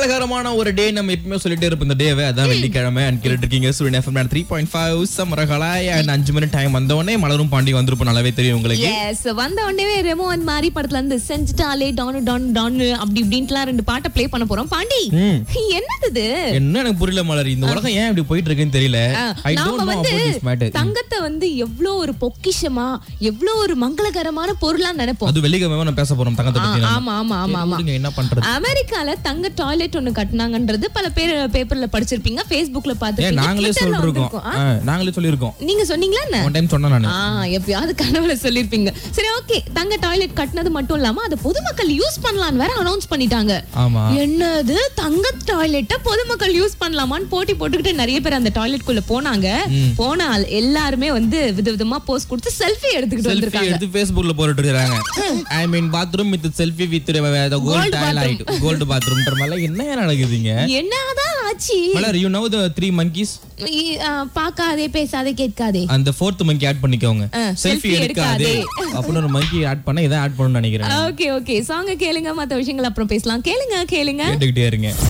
சமரகரமான ஒரு டே நம்ம எப்பவுமே சொல்லிட்டே இருப்போம் இந்த டேவை அதான் வெள்ளிக்கிழமை அண்ட் கேட்டு இருக்கீங்க Suriyan FM three point five சமரகலாய் அண்ட் அஞ்சு மணி டைம் வந்தவொடனே மலரும் பாண்டி வந்திருப்போம் நல்லாவே தெரியும் உங்களுக்கு எஸ் வந்த உடனே ரெமோ அந்த மாதிரி படத்துல இருந்து செஞ்சுட்டாலே டானு டான் டானு அப்படி இப்படின்ட்டுலாம் ரெண்டு பாட்டை ப்ளே பண்ண போறோம் பாண்டி ம். என்னது இது என்ன எனக்கு புரியல மலர் இந்த உலகம் ஏன் இப்படி போயிட்டு இருக்குன்னு தெரியல ஐ நாம டோன்ட் நோ வந்து அபௌட் திஸ் மேட்டர் தங்கத்தை வந்து எவ்வளவு ஒரு பொக்கிஷமா எவ்வளவு ஒரு மங்களகரமான பொருளா நினைப்போம் அது வெள்ளிக்கிழமை நம்ம பேச போறோம் தங்கத்தை ஆ, பத்தி நாம. ஆமா ஆமா ஆமா ஆமா விடுங்க, என்ன பண்றது அமெரிக்கால தங்க டாய்லெட் ஒண்ணு கட்டினாங்கன்றது பல பேர் பேப்பர்ல படிச்சிருப்பீங்க Facebookல ஏன் பாத்துருப்பீங்க நாங்களே Twitterல சொல்லிருக்கோம் வந்திருக்கும். ஆ, ஆ, நாங்களே சொல்லிருக்கோம் நீங்க சொன்னீங்களா என்ன ஒன் டைம் சொன்னேன் நானு ஆ எப்பயாவது கனவுல சொல்லிருப்பீங்க சரி ஓகே தங்க டாய்லெட் கட்டினது மட்டும் இல்லாம அதை பொதுமக்கள் யூஸ் பண்ணலாம்னு வேற அனௌன்ஸ் பண்ணிட்டாங்க ஆமா என்னது தங்க டாய்லெட்ட பொதுமக்கள் யூஸ் பண்ணலாமான்னு போட்டி போட்டுக்கிட்டு நிறைய பேர் அந்த டாய்லெட் குள்ள போனாங்க போனால் எல்லாருமே வந்து விதவிதமா போஸ்ட் கொடுத்து செல்ஃபி எடுத்துக்கிட்டு செல்ஃபி வந்திருக்காங்க எடுத்து Facebookல போட்டுட்டு இருக்காங்க I mean bathroom with selfie with gold toilet gold பாத்ரூம்ன்ற மாதிரி என்ன நடக்குதுங்க என்னதான் ஆச்சு Malar you know the three monkeys இ- ஆ, பார்க்காதே பேசாதே கேட்காதே அந்த ஃபோர்த் மங்கி ஆட் பண்ணிக்கோங்க ஆ, செல்ஃபி selfie எடுக்காதே அப்படின்னு ஒரு மங்கி ஆட் பண்ண இதான் ஆட் பண்ணணும்னு நினைக்கிறேன் ஓகே ஓகே சாங்க கேளுங்க மத்த விஷயங்கள் அப்புறம் பேசலாம் கேளுங்க கேளுங்க கேட்டுக்கிட்டே இருங்க